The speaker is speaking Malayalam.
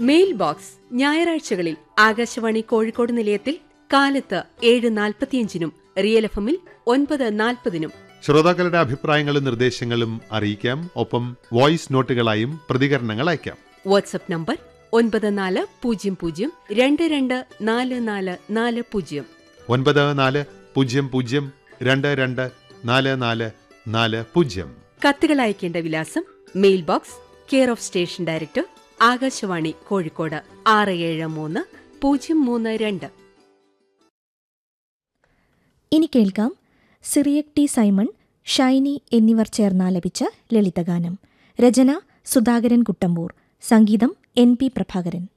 മെയിൽ ബോക്സ് ഞായറാഴ്ചകളിൽ ആകാശവാണി കോഴിക്കോട് നിലയത്തിൽ കാലത്ത് ഏഴ് നാൽപ്പത്തിയഞ്ചിനും റിയൽ എഫ് എമ്മിൽ ഒൻപത് നാൽപ്പതിനും ശ്രോതാക്കളുടെ അഭിപ്രായങ്ങളും നിർദ്ദേശങ്ങളും അറിയിക്കാം ഒപ്പം വോയിസ് നോട്ടുകളായും പ്രതികരണങ്ങൾ അയക്കാം വാട്സ്ആപ്പ് നമ്പർ ഒൻപത് നാല് പൂജ്യം പൂജ്യം രണ്ട് രണ്ട് നാല് നാല് നാല് പൂജ്യം ഒൻപത് നാല് പൂജ്യം പൂജ്യം രണ്ട് രണ്ട് നാല് നാല് നാല് പൂജ്യം കത്തുകൾ അയക്കേണ്ട വിലാസം mail box care of station director Akashvani Kozhikode ആറ് ഏഴ് മൂന്ന് പൂജ്യം മൂന്ന് രണ്ട് ഇനി കേൾക്കാം സിറിയക് ടി സൈമൺ ഷൈനി എന്നിവർ ചേർന്നാലപിച്ച ലളിതഗാനം രചന സുധാകരൻ കുട്ടമ്പൂർ സംഗീതം എൻ പി പ്രഭാകരൻ